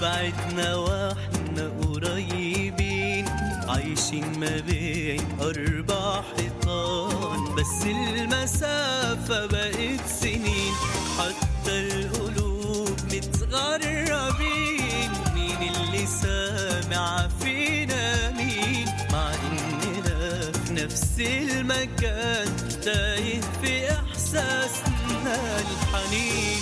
بعدنا واحنا قريبين عايشين ما بين أربع حيطان بس المسافة بقت سنين حتى القلوب متغربين مين اللي سامع فينا مين مع إننا في نفس المكان تايه في إحساسنا الحنين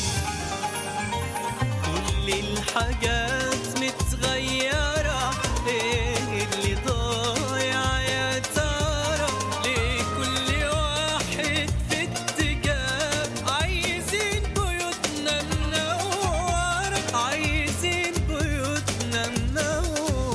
كل الحاجات متغيرة ايه اللي ضايع يا ترى ليه كل واحد في اتجاه عايزين بيوتنا منورة عايزين بيوتنا منورة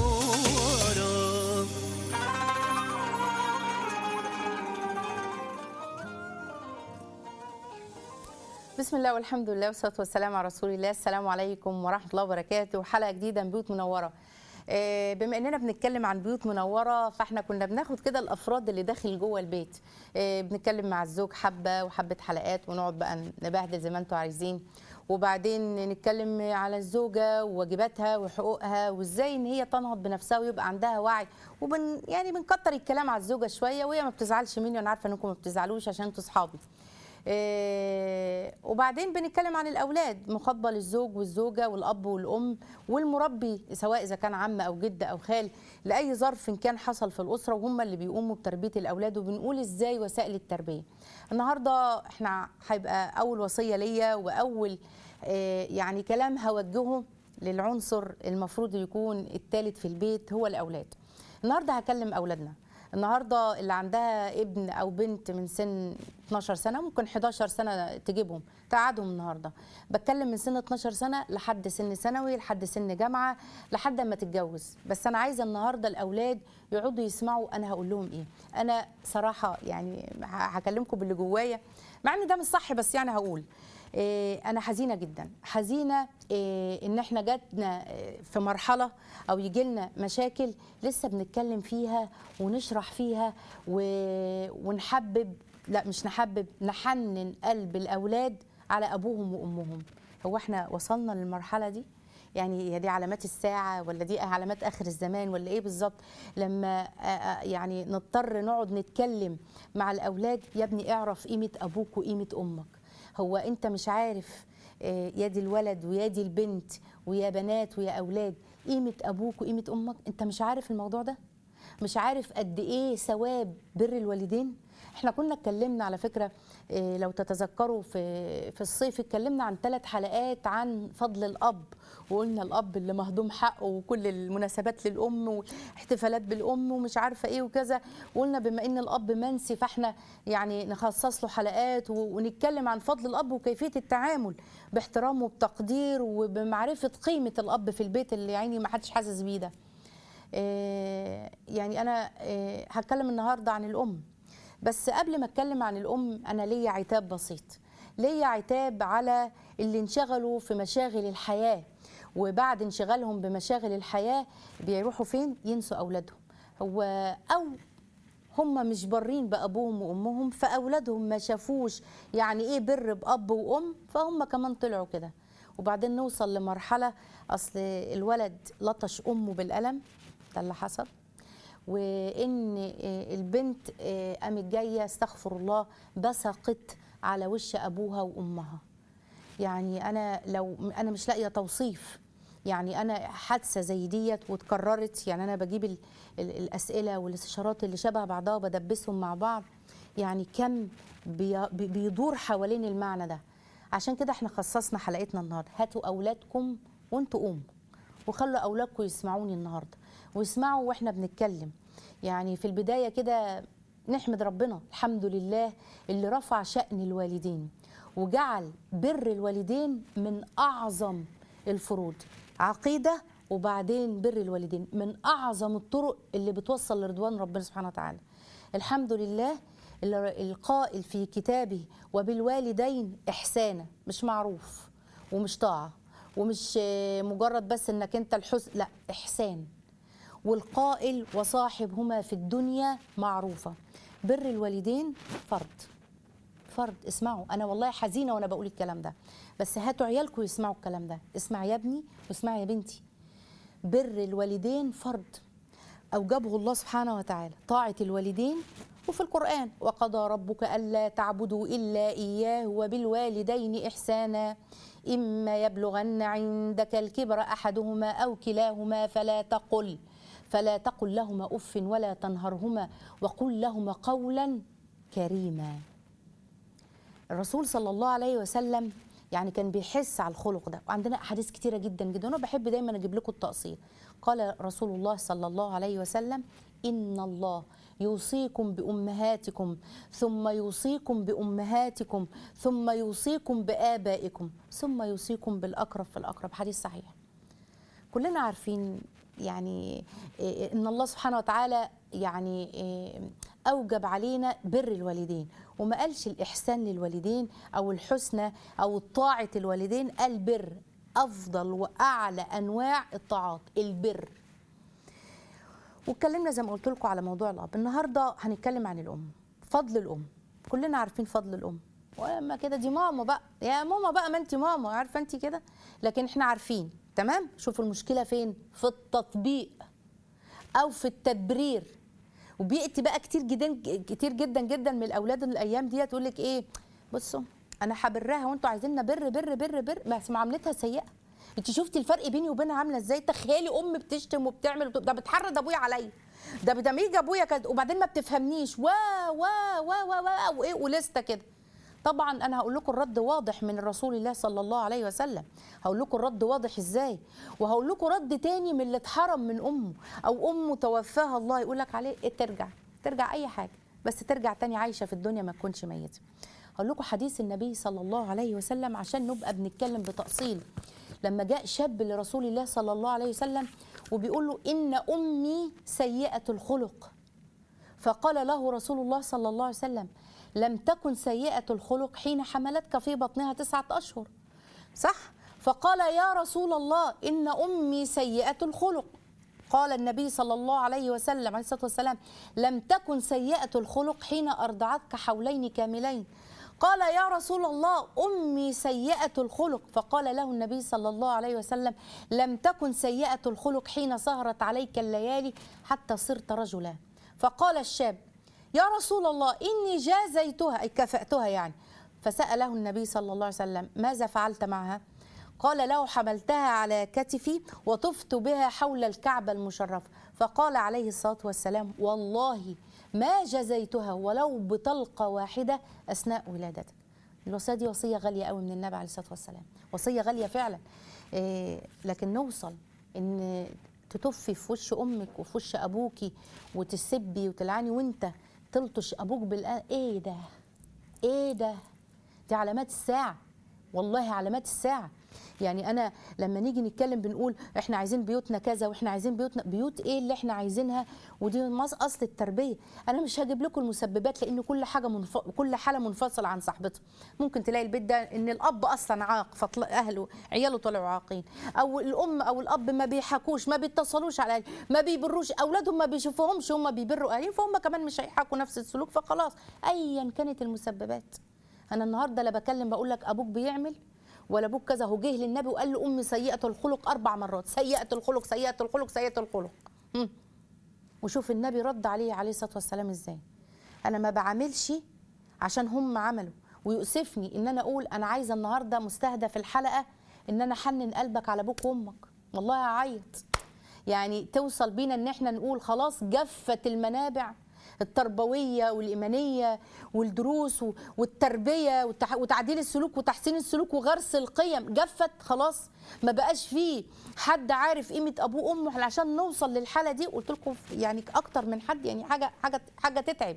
بسم الله والحمد لله والصلاه والسلام على رسول الله السلام عليكم ورحمه الله وبركاته حلقه جديده من بيوت منوره آه، بما اننا بنتكلم عن بيوت منوره فاحنا كنا بناخد كده الافراد اللي داخل جوه البيت آه، بنتكلم مع الزوج حبه وحبه حلقات ونقعد بقى نبهدل زي ما انتم عايزين وبعدين نتكلم على الزوجه وواجباتها وحقوقها وازاي ان هي تنهض بنفسها ويبقى عندها وعي وبن يعني بنكتر الكلام على الزوجه شويه وهي ما بتزعلش مني وانا عارفه انكم ما بتزعلوش عشان انتوا اصحابي آه، وبعدين بنتكلم عن الاولاد مخاطبه للزوج والزوجه والاب والام والمربي سواء اذا كان عم او جد او خال لاي ظرف كان حصل في الاسره وهم اللي بيقوموا بتربيه الاولاد وبنقول ازاي وسائل التربيه النهارده احنا هيبقى اول وصيه ليا واول آه، يعني كلام هوجهه للعنصر المفروض يكون الثالث في البيت هو الاولاد النهارده هكلم اولادنا النهارده اللي عندها ابن او بنت من سن 12 سنه ممكن 11 سنه تجيبهم تقعدهم النهارده بتكلم من سن 12 سنه لحد سن ثانوي لحد سن جامعه لحد ما تتجوز بس انا عايزه النهارده الاولاد يقعدوا يسمعوا انا هقول لهم ايه انا صراحه يعني ه- هكلمكم باللي جوايا مع ان ده مش صح بس يعني هقول إيه، انا حزينه جدا حزينه إيه، ان احنا جاتنا إيه، في مرحله او يجي لنا مشاكل لسه بنتكلم فيها ونشرح فيها و- ونحبب لا مش نحبب نحنن قلب الاولاد على ابوهم وامهم هو احنا وصلنا للمرحله دي يعني هي دي علامات الساعة ولا دي علامات آخر الزمان ولا إيه بالظبط لما آه، آه، يعني نضطر نقعد نتكلم مع الأولاد يا ابني اعرف قيمة أبوك وقيمة أمك هو أنت مش عارف آه، يا دي الولد ويا دي البنت ويا بنات ويا أولاد قيمة أبوك وقيمة أمك أنت مش عارف الموضوع ده مش عارف قد ايه ثواب بر الوالدين احنا كنا اتكلمنا على فكره إيه، لو تتذكروا في في الصيف اتكلمنا عن ثلاث حلقات عن فضل الاب وقلنا الاب اللي مهضوم حقه وكل المناسبات للام واحتفالات بالام ومش عارفه ايه وكذا وقلنا بما ان الاب منسي فاحنا يعني نخصص له حلقات و- ونتكلم عن فضل الاب وكيفيه التعامل باحترام وبتقدير وبمعرفه قيمه الاب في البيت اللي يعني ما حدش حاسس بيه ده آه، يعني انا آه، هتكلم النهارده عن الام بس قبل ما اتكلم عن الام انا ليا عتاب بسيط ليا عتاب على اللي انشغلوا في مشاغل الحياه وبعد انشغالهم بمشاغل الحياه بيروحوا فين ينسوا اولادهم هو او هم مش بارين بابوهم وامهم فاولادهم ما شافوش يعني ايه بر باب وام فهم كمان طلعوا كده وبعدين نوصل لمرحله اصل الولد لطش امه بالقلم ده اللي حصل وان آه، البنت آه، قامت جايه استغفر الله بصقت على وش ابوها وامها يعني انا لو انا مش لاقيه توصيف يعني انا حادثه زي ديت واتكررت يعني انا بجيب ال ال الاسئله والاستشارات اللي شبه بعضها وبدبسهم مع بعض يعني كم بي بي- بيدور حوالين المعنى ده عشان كده احنا خصصنا حلقتنا النهارده هاتوا اولادكم وانتوا قوموا وخلوا اولادكم يسمعوني النهارده ويسمعوا واحنا بنتكلم يعني في البدايه كده نحمد ربنا الحمد لله اللي رفع شأن الوالدين وجعل بر الوالدين من أعظم الفروض عقيدة وبعدين بر الوالدين من أعظم الطرق اللي بتوصل لرضوان ربنا سبحانه وتعالى الحمد لله اللي- القائل في كتابه وبالوالدين إحسانا مش معروف ومش طاعة ومش آه، مجرد بس انك انت الحسن لا احسان والقائل وصاحبهما في الدنيا معروفة بر الوالدين فرض فرض اسمعوا انا والله حزينه وانا بقول الكلام ده بس هاتوا عيالكم يسمعوا الكلام ده اسمع يا ابني واسمع يا بنتي بر الوالدين فرض أوجبه الله سبحانه وتعالى طاعة الوالدين وفي القرآن وقضى ربك ألا تعبدوا إلا إياه وبالوالدين إحسانا إما يبلغن عندك الكبر أحدهما أو كلاهما فلا تقل فلا تقل لهما أف ولا تنهرهما وقل لهما قولا كريما الرسول صلى الله عليه وسلم يعني كان بيحس على الخلق ده وعندنا احاديث كتيره جدا جدا وانا بحب دايما اجيب لكم التاصيل قال رسول الله صلى الله عليه وسلم ان الله يوصيكم بامهاتكم ثم يوصيكم بامهاتكم ثم يوصيكم بابائكم ثم يوصيكم بالاقرب فالاقرب حديث صحيح كلنا عارفين يعني إيه ان الله سبحانه وتعالى يعني إيه اوجب علينا بر الوالدين وما قالش الاحسان للوالدين او الحسنى او طاعه الوالدين قال بر افضل واعلى انواع الطاعات البر واتكلمنا زي ما قلت لكم على موضوع الاب النهارده هنتكلم عن الام فضل الام كلنا عارفين فضل الام وما كده دي ماما بقى يا ماما بقى ما انت ماما عارفه انت كده لكن احنا عارفين تمام شوفوا المشكله فين في التطبيق او في التبرير وبيأتي بقى كتير جدا كتير جدا جدا من الاولاد الايام دي تقول لك ايه بصوا انا هبرها وانتوا عايزيننا بر بر بر بر بس معاملتها سيئه انت شفتي الفرق بيني وبينها عامله ازاي تخيلي ام بتشتم وبتعمل وبت- ده بتحرض ابويا عليا ده بتميج ابويا كده وبعدين ما بتفهمنيش وا وا وا وا وا وايه ولسته كده طبعا انا هقول لكم الرد واضح من رسول الله صلى الله عليه وسلم هقول لكم الرد واضح ازاي وهقول لكم رد تاني من اللي اتحرم من امه او امه توفاها الله يقول لك عليه إيه ترجع ترجع اي حاجه بس ترجع تاني عايشه في الدنيا ما تكونش ميته هقول لكم حديث النبي صلى الله عليه وسلم عشان نبقى بنتكلم بتأصيل لما جاء شاب لرسول الله صلى الله عليه وسلم وبيقول له إن أمي سيئة الخلق فقال له رسول الله صلى الله عليه وسلم لم تكن سيئة الخلق حين حملتك في بطنها تسعة أشهر صح فقال يا رسول الله إن أمي سيئة الخلق قال النبي صلى الله عليه وسلم عليه الصلاة والسلام لم تكن سيئة الخلق حين أرضعتك حولين كاملين قال يا رسول الله أمي سيئة الخلق فقال له النبي صلى الله عليه وسلم لم تكن سيئة الخلق حين سهرت عليك الليالي حتى صرت رجلا فقال الشاب يا رسول الله إني جازيتها أي كفأتها يعني فسأله النبي صلى الله عليه وسلم ماذا فعلت معها قال له حملتها على كتفي وطفت بها حول الكعبة المشرفة فقال عليه الصلاة والسلام والله ما جزيتها ولو بطلقة واحدة أثناء ولادتك الوصية دي وصية غالية قوي من النبي عليه الصلاة والسلام وصية غالية فعلا إيه لكن نوصل ان تطفي في وش امك وفي وش ابوكي وتسبي وتلعني وانت تلطش ابوك بالآن ايه ده ايه ده دي علامات الساعه والله علامات الساعه يعني انا لما نيجي نتكلم بنقول احنا عايزين بيوتنا كذا واحنا عايزين بيوتنا بيوت ايه اللي احنا عايزينها ودي مص- اصل التربيه انا مش هجيب لكم المسببات لان كل حاجه منف... كل حاله منفصله عن صاحبتها ممكن تلاقي البيت ده ان الاب اصلا عاق فطلع اهله عياله طلعوا عاقين او الام او الاب ما بيحكوش ما بيتصلوش على الأهل، ما بيبروش اولادهم ما بيشوفوهمش هم بيبروا اهاليهم فهم كمان مش هيحكوا نفس السلوك فخلاص ايا كانت المسببات انا النهارده لا بكلم بقول لك ابوك بيعمل ولا ابوك كذا هو جه للنبي وقال له امي سيئه الخلق اربع مرات سيئه الخلق سيئه الخلق سيئه الخلق مم. وشوف النبي رد عليه عليه الصلاه والسلام ازاي انا ما بعاملش عشان هم عملوا ويؤسفني ان انا اقول انا عايزه النهارده مستهدف الحلقه ان انا حنن قلبك على ابوك وامك والله هعيط يعني توصل بينا ان احنا نقول خلاص جفت المنابع التربويه والايمانيه والدروس و- والتربيه والتح- وتعديل السلوك وتحسين السلوك وغرس القيم جفت خلاص ما بقاش فيه حد عارف قيمه ابوه وامه عشان نوصل للحاله دي قلت لكم يعني اكتر من حد يعني حاجه حاجه حاجه تتعب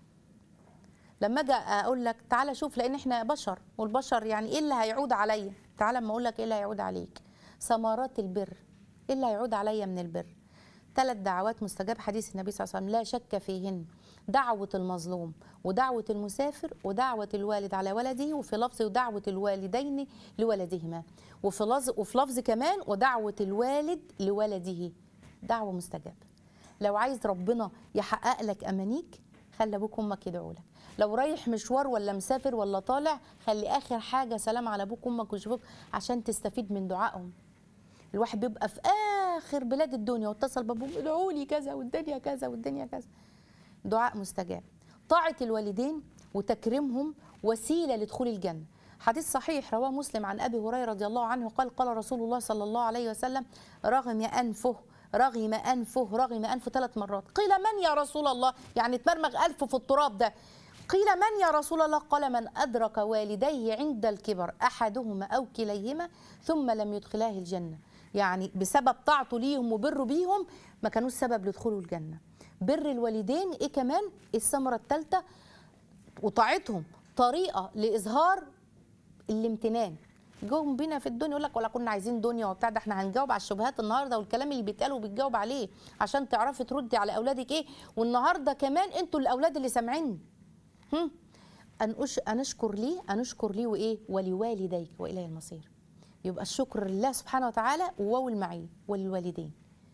لما اجي اقول لك تعالى شوف لان احنا بشر والبشر يعني ايه اللي هيعود عليا تعالى اما اقول لك ايه اللي هيعود عليك ثمرات البر ايه اللي هيعود عليا من البر ثلاث دعوات مستجاب حديث النبي صلى الله عليه وسلم لا شك فيهن دعوة المظلوم ودعوة المسافر ودعوة الوالد على ولده وفي لفظ ودعوة الوالدين لولدهما وفي لفظ وفي لفظ كمان ودعوة الوالد لولده دعوة مستجابة لو عايز ربنا يحقق لك امانيك خلي ابوك وامك يدعوا لك لو رايح مشوار ولا مسافر ولا طالع خلي اخر حاجه سلام على ابوك وامك ويشوفوك عشان تستفيد من دعائهم الواحد بيبقى في اخر بلاد الدنيا واتصل بابوهم ادعوا لي كذا والدنيا كذا والدنيا كذا دعاء مستجاب طاعه الوالدين وتكريمهم وسيله لدخول الجنه حديث صحيح رواه مسلم عن ابي هريره رضي الله عنه قال قال رسول الله صلى الله عليه وسلم رغم انفه رغم انفه رغم انفه ثلاث مرات قيل من يا رسول الله يعني تمرمغ انفه في التراب ده قيل من يا رسول الله قال من ادرك والديه عند الكبر احدهما او كليهما ثم لم يدخلاه الجنه يعني بسبب طاعته ليهم وبره بيهم ما كانوش سبب لدخوله الجنه بر الوالدين ايه كمان الثمره الثالثه وطاعتهم طريقه لاظهار الامتنان جوهم بينا في الدنيا يقول لك ولا كنا عايزين دنيا وبتاع ده احنا هنجاوب على الشبهات النهارده والكلام اللي بيتقال وبتجاوب عليه عشان تعرفي تردي على اولادك ايه والنهارده كمان انتوا الاولاد اللي سامعيني هم؟ ان أش... ان اشكر لي ان اشكر لي وايه ولوالديك والي المصير يبقى الشكر لله سبحانه وتعالى وواو المعيه وللوالدين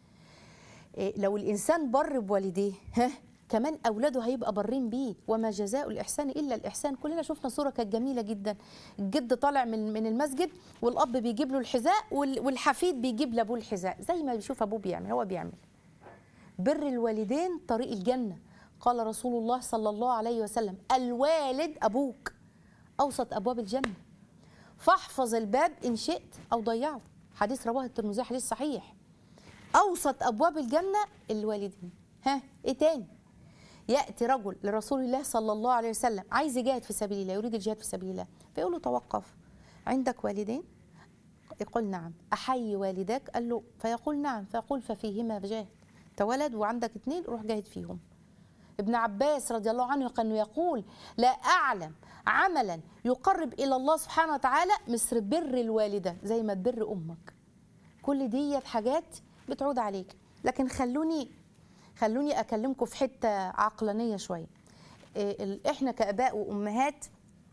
إيه لو الانسان بر بوالديه ها كمان اولاده هيبقى برين بيه وما جزاء الاحسان الا الاحسان كلنا شفنا صوره كانت جميله جدا الجد طالع من من المسجد والاب بيجيب له الحذاء وال- والحفيد بيجيب لابوه الحذاء زي ما بيشوف ابوه بيعمل هو بيعمل بر الوالدين طريق الجنه قال رسول الله صلى الله عليه وسلم الوالد ابوك اوسط ابواب الجنه فاحفظ الباب ان شئت او ضيعه حديث رواه الترمذي حديث صحيح اوسط ابواب الجنه الوالدين ها ايه تاني ياتي رجل لرسول الله صلى الله عليه وسلم عايز يجاهد في سبيل الله يريد الجهاد في سبيل الله فيقول له توقف عندك والدين يقول نعم احيي والداك قال له فيقول نعم فيقول ففيهما جاهد انت ولد وعندك اتنين روح جاهد فيهم ابن عباس رضي الله عنه كان يقول لا اعلم عملا يقرب الى الله سبحانه وتعالى مثل بر الوالده زي ما تبر امك كل ديت حاجات بتعود عليك لكن خلوني خلوني اكلمكم في حته عقلانيه شويه إيه ال- احنا كاباء وامهات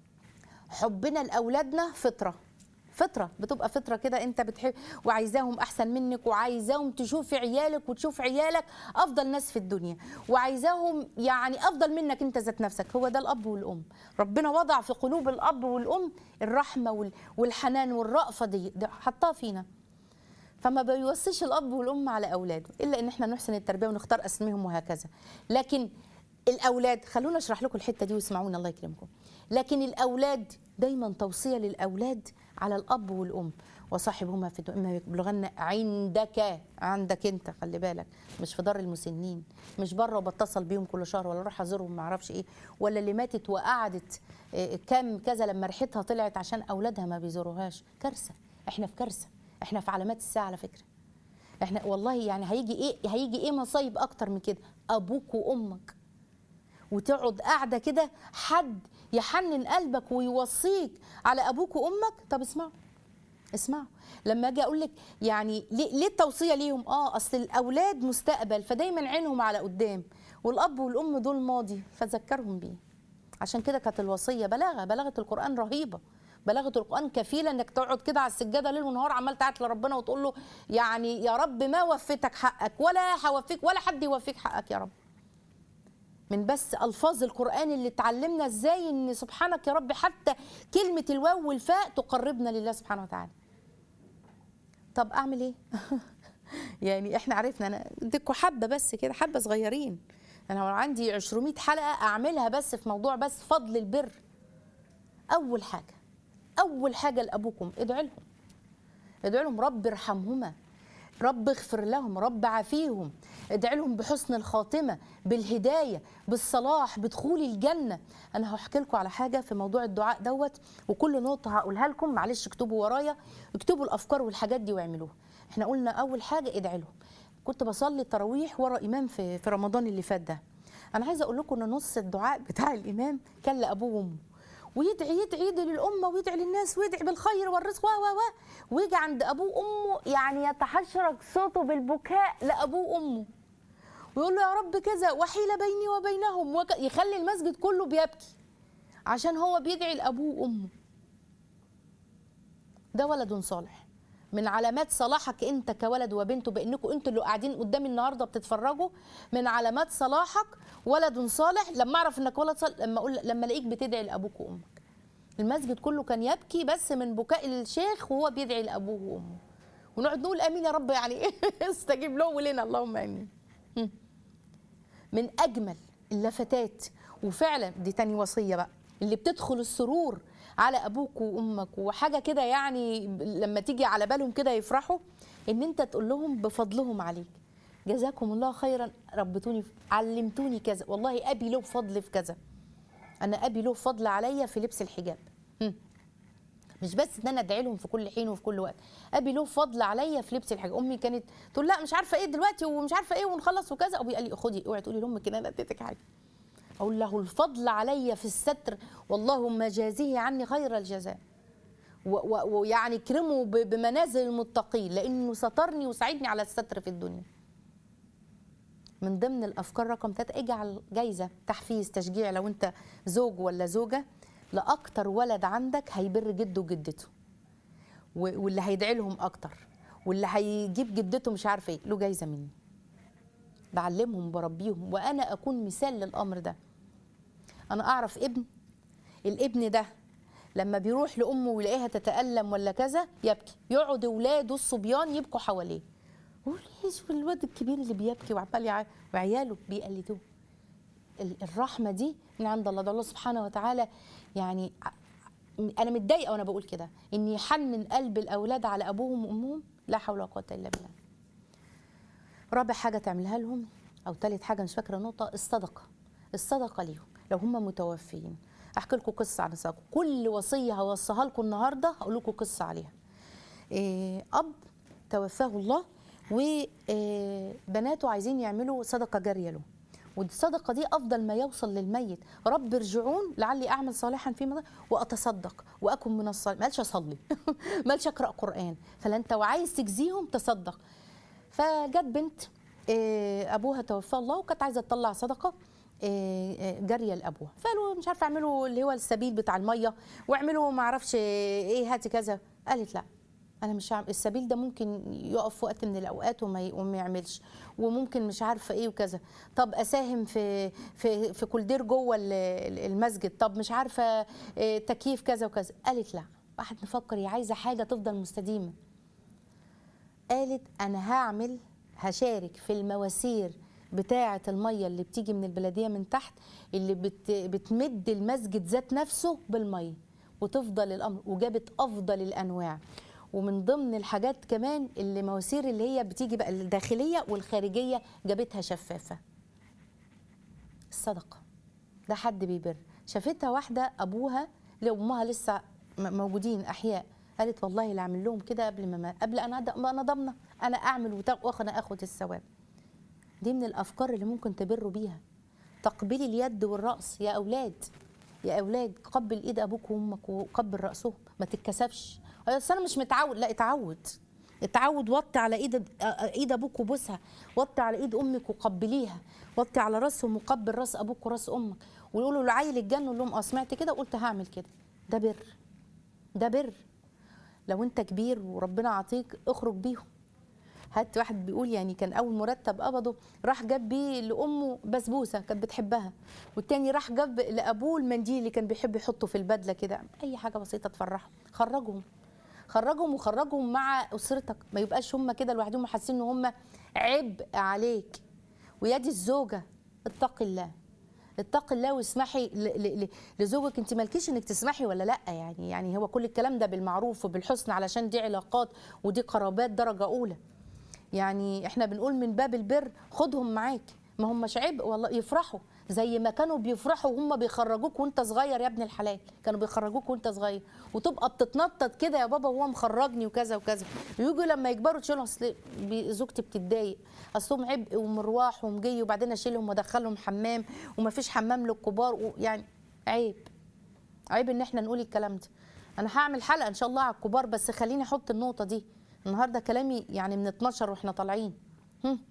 حبنا لاولادنا فطره فطره بتبقى فطره كده انت بتحب وعايزاهم احسن منك وعايزاهم تشوف عيالك وتشوف عيالك افضل ناس في الدنيا وعايزاهم يعني افضل منك انت ذات نفسك هو ده الاب والام ربنا وضع في قلوب الاب والام الرحمه وال- والحنان والرأفه دي ده حطها فينا فما بيوصيش الاب والام على اولاده الا ان احنا نحسن التربيه ونختار اسمهم وهكذا لكن الاولاد خلونا اشرح لكم الحته دي واسمعونا الله يكرمكم لكن الاولاد دايما توصيه للاولاد على الاب والام وصاحبهما في الدنيا اما يبلغن عندك عندك انت خلي بالك مش في دار المسنين مش بره وبتصل بيهم كل شهر ولا اروح ازورهم ما اعرفش ايه ولا اللي ماتت وقعدت إيه، كام كذا لما ريحتها طلعت عشان اولادها ما بيزوروهاش كارثه احنا في كارثه احنا في علامات الساعه على فكره احنا والله يعني هيجي ايه هيجي ايه مصايب اكتر من كده ابوك وامك وتقعد قاعده كده حد يحنن قلبك ويوصيك على ابوك وامك طب اسمعوا اسمعوا لما اجي اقول لك يعني ليه, ليه التوصيه ليهم اه اصل الاولاد مستقبل فدايما عينهم على قدام والاب والام دول ماضي فذكرهم بيه عشان كده كانت الوصيه بلاغه بلاغه القران رهيبه بلاغه القران كفيله انك تقعد كده على السجاده ليل ونهار عمال تعيط لربنا وتقول له يعني يا رب ما وفيتك حقك ولا هوفيك ولا حد يوفيك حقك يا رب من بس الفاظ القران اللي اتعلمنا ازاي ان سبحانك يا رب حتى كلمه الواو والفاء تقربنا لله سبحانه وتعالى طب اعمل ايه يعني احنا عرفنا انا اديكوا حبه بس كده حبه صغيرين انا لو عندي 200 حلقه اعملها بس في موضوع بس فضل البر اول حاجه اول حاجه لابوكم ادعي لهم ادعي لهم رب ارحمهما رب اغفر لهم رب عافيهم ادعي لهم بحسن الخاتمه بالهدايه بالصلاح بدخول الجنه انا هحكي لكم على حاجه في موضوع الدعاء دوت وكل نقطه هقولها لكم معلش اكتبوا ورايا اكتبوا الافكار والحاجات دي واعملوها احنا قلنا اول حاجه ادعي لهم كنت بصلي التراويح ورا امام في في رمضان اللي فات ده انا عايزه اقول لكم ان نص الدعاء بتاع الامام كان لابوه وامه ويدعي يدعي يدعي للامه ويدعي للناس ويدعي بالخير والرزق و و و ويجي عند ابوه وامه يعني يتحشرج صوته بالبكاء لابوه وامه ويقول له يا رب كذا وحيل بيني وبينهم وك... يخلي المسجد كله بيبكي عشان هو بيدعي لابوه وامه ده ولد صالح من علامات صلاحك انت كولد وبنت بانكم انتوا اللي قاعدين قدامي النهارده بتتفرجوا من علامات صلاحك ولد صالح لما اعرف انك ولد صالح لما اقول لما الاقيك بتدعي لابوك وامك المسجد كله كان يبكي بس من بكاء الشيخ وهو بيدعي لابوه وامه ونقعد نقول امين يا رب يعني استجيب له ولنا اللهم امين هم. من اجمل اللفتات وفعلا دي تاني وصيه بقى اللي بتدخل السرور على ابوك وامك وحاجه كده يعني لما تيجي على بالهم كده يفرحوا ان انت تقول لهم بفضلهم عليك جزاكم الله خيرا ربتوني علمتوني كذا والله ابي له فضل في كذا انا ابي له فضل عليا في لبس الحجاب هم. مش بس ان انا ادعي لهم في كل حين وفي كل وقت ابي له فضل عليا في لبس الحجاب امي كانت تقول لا مش عارفه ايه دلوقتي ومش عارفه ايه ونخلص وكذا ابوي قال لي خدي اوعي تقولي لامك كده انا اديتك حاجه اقول له الفضل علي في الستر والله ما جازيه عني خير الجزاء و- و- ويعني كرمه ب- بمنازل المتقين لانه سترني وساعدني على الستر في الدنيا من ضمن الافكار رقم ثلاثة اجعل جايزه تحفيز تشجيع لو انت زوج ولا زوجه لاكتر ولد عندك هيبر جده وجدته و- واللي هيدعي لهم اكتر واللي هيجيب جدته مش عارفه ايه له جايزه مني بعلمهم بربيهم وانا اكون مثال للامر ده انا اعرف ابن الابن ده لما بيروح لامه ويلاقيها تتالم ولا كذا يبكي يقعد اولاده الصبيان يبكوا حواليه يقول ايه شوف الواد الكبير اللي بيبكي وعمال يع- وعياله بيقلدوه ال- الرحمه دي من عند الله ده الله سبحانه وتعالى يعني ع- انا متضايقه وانا بقول كده ان يحنن قلب الاولاد على ابوهم وامهم لا حول ولا قوه الا بالله رابع حاجه تعملها لهم او ثالث حاجه مش فاكره نقطه الصدقه الصدقه ليهم لو هم متوفيين احكي لكم قصه عن الصدقه كل وصيه هوصيها لكم النهارده هقول لكم قصه عليها إيه اب توفاه الله وبناته عايزين يعملوا صدقه جاريه له والصدقه دي افضل ما يوصل للميت رب ارجعون لعلي اعمل صالحا فيما واتصدق واكن من الصالحين ما قالش اصلي ما قالش اقرا قران فلا انت وعايز تجزيهم تصدق فجت بنت آه، ابوها توفى الله وكانت عايزه تطلع صدقه آه، آه، جاريه لابوها فقالوا مش عارفه اعملوا اللي هو السبيل بتاع الميه واعملوا ما اعرفش ايه هاتي كذا قالت لا انا مش هعمل السبيل ده ممكن يقف في وقت من الاوقات وما ي- وما يعملش وممكن مش عارفه ايه وكذا طب اساهم في في في كولدير جوه ال- ال- المسجد طب مش عارفه آه، تكييف كذا وكذا قالت لا واحد نفكر هي عايزه حاجه تفضل مستديمه قالت انا هعمل هشارك في المواسير بتاعة المية اللي بتيجي من البلدية من تحت اللي بت بتمد المسجد ذات نفسه بالمية وتفضل الأمر وجابت أفضل الأنواع ومن ضمن الحاجات كمان اللي مواسير اللي هي بتيجي بقى الداخلية والخارجية جابتها شفافة الصدقة ده حد بيبر شافتها واحدة أبوها لأمها لسه م- موجودين أحياء قالت والله لا أعمل لهم كده قبل ما ما قبل أنا أد- ما أنا ضامنة أنا أعمل وتا- وأنا آخد الثواب دي من الأفكار اللي ممكن تبروا بيها تقبيل اليد والرأس يا أولاد يا أولاد قبل إيد أبوك وأمك وقبل رأسهم ما تتكسفش بس أنا مش متعود لا اتعود اتعود وطي على ايد ايد ابوك وبوسها وطي على ايد امك وقبليها وطي على راسهم وقبل راس ابوك وراس امك ويقولوا لعيل الجنه قول لهم اه سمعت كده قلت هعمل كده ده بر ده بر لو انت كبير وربنا عطيك اخرج بيهم هات واحد بيقول يعني كان اول مرتب قبضه راح جاب بيه لامه بسبوسه كانت بتحبها والتاني راح جاب لابوه المنديل اللي كان بيحب يحطه في البدله كده اي حاجه بسيطه تفرحهم خرجهم خرجهم وخرجهم مع اسرتك ما يبقاش هم كده لوحدهم حاسين ان هم عبء عليك ويدي الزوجه اتقي الله اتقي الله واسمحي ل- ل- ل- لزوجك انت مالكيش انك تسمحي ولا لا يعني يعني هو كل الكلام ده بالمعروف وبالحسن علشان دي علاقات ودي قرابات درجه اولى يعني احنا بنقول من باب البر خدهم معاك ما هم مش عبء والله يفرحوا زي ما كانوا بيفرحوا وهم بيخرجوك وانت صغير يا ابن الحلال كانوا بيخرجوك وانت صغير وتبقى بتتنطط كده يا بابا وهو مخرجني وكذا وكذا ويجوا لما يكبروا تشيلهم اصل بي- زوجتي بتتضايق اصلهم عبء ومروح ومجي وبعدين اشيلهم وادخلهم حمام ومفيش حمام للكبار ويعني عيب عيب ان احنا نقول الكلام ده انا هعمل حلقه ان شاء الله على الكبار بس خليني احط النقطه دي النهارده كلامي يعني من 12 واحنا طالعين هم.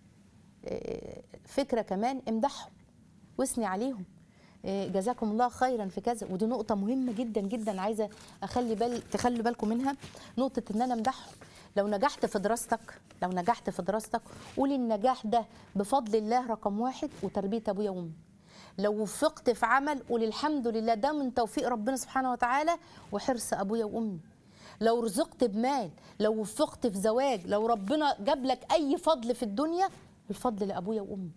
إيه، فكره كمان امدحهم واثني عليهم إيه، جزاكم الله خيرا في كذا ودي نقطه مهمه جدا جدا عايزه اخلي بال تخلي بالكم منها نقطه ان انا امدحهم لو نجحت في دراستك لو نجحت في دراستك قولي النجاح ده بفضل الله رقم واحد وتربيه ابويا وامي لو وفقت في عمل قول الحمد لله ده من توفيق ربنا سبحانه وتعالى وحرص ابويا وامي لو رزقت بمال لو وفقت في زواج لو ربنا جاب لك اي فضل في الدنيا الفضل لابويا وامي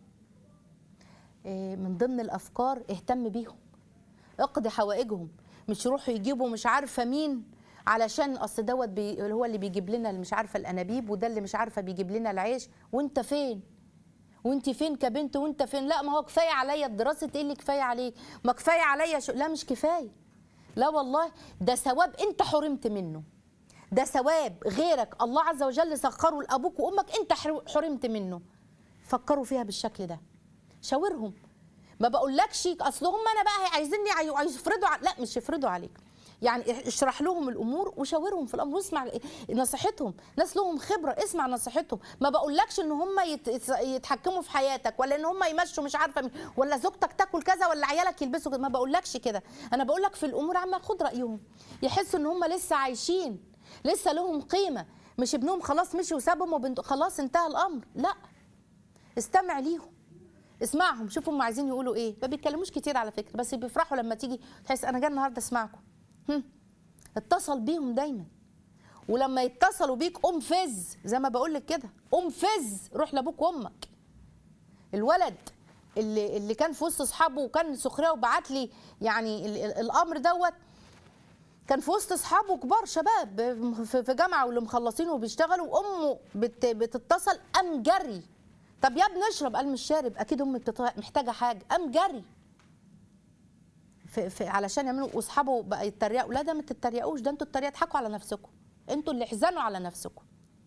إيه، من ضمن الافكار اهتم بيهم اقضي حوائجهم مش يروحوا يجيبوا مش عارفه مين علشان اصل دوت بي هو اللي بيجيب لنا اللي مش عارفه الانابيب وده اللي مش عارفه بيجيب لنا العيش وانت فين وانت فين كبنت وانت فين لا ما هو كفايه عليا الدراسه ايه اللي كفايه عليك ما كفايه عليا شو لا مش كفايه لا والله ده ثواب انت حرمت منه ده ثواب غيرك الله عز وجل سخره لابوك وامك انت حر- حرمت منه فكروا فيها بالشكل ده شاورهم ما بقولكش اصل هم انا بقى عايزيني عاي- عايز يفرضوا ع... لا مش يفرضوا عليك يعني اشرح لهم الامور وشاورهم في الامر واسمع نصيحتهم ناس لهم خبره اسمع نصيحتهم ما بقولكش ان هم يت... يتحكموا في حياتك ولا ان هم يمشوا مش عارفه مين ولا زوجتك تاكل كذا ولا عيالك يلبسوا كذا ما بقولكش كده انا بقولك في الامور عامه خد رايهم يحسوا ان هم لسه عايشين لسه لهم قيمه مش ابنهم خلاص مشي وسابهم وبنت خلاص انتهى الامر لا استمع ليهم اسمعهم شوفوا هم عايزين يقولوا ايه ما بيتكلموش كتير على فكره بس بيفرحوا لما تيجي تحس انا جاي النهارده اسمعكم هم. اتصل بيهم دايما ولما يتصلوا بيك قوم فز زي ما بقول لك كده قوم فز روح لابوك وامك الولد اللي اللي كان في وسط اصحابه وكان سخريه وبعت لي يعني ال- ال- الامر دوت كان في وسط اصحابه كبار شباب في في جامعه واللي مخلصين وبيشتغلوا وامه بت بتتصل قام جري طب يا ابني اشرب قال مش شارب اكيد امك بتط- محتاجه حاجه قام جري في في علشان يعملوا واصحابه بقى يتريقوا لا ده ما تتريقوش ده انتوا التريقه اضحكوا على نفسكم انتوا اللي احزنوا على نفسكم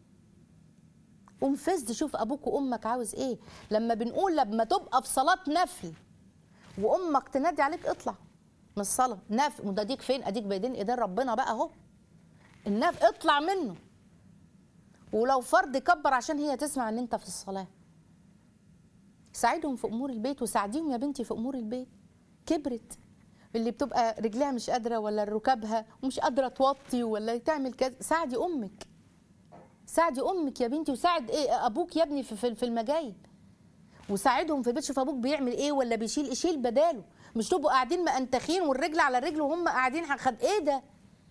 قوم فز شوف ابوك وامك عاوز ايه لما بنقول لما تبقى في صلاه نفل وامك تنادي عليك اطلع من الصلاه نفل وده اديك فين اديك بايدين ايدين ربنا بقى اهو النف اطلع منه ولو فرد كبر عشان هي تسمع ان انت في الصلاه ساعدهم في امور البيت وساعديهم يا بنتي في امور البيت كبرت اللي بتبقى رجلها مش قادره ولا ركابها ومش قادره توطي ولا تعمل كذا ساعدي امك ساعدي امك يا بنتي وساعد ايه ابوك يا ابني في في في المجايب وساعدهم في البيت شوف ابوك بيعمل ايه ولا بيشيل إيه، شيل بداله مش تبقوا قاعدين مأنتخين والرجل على الرجل وهم قاعدين خد ايه ده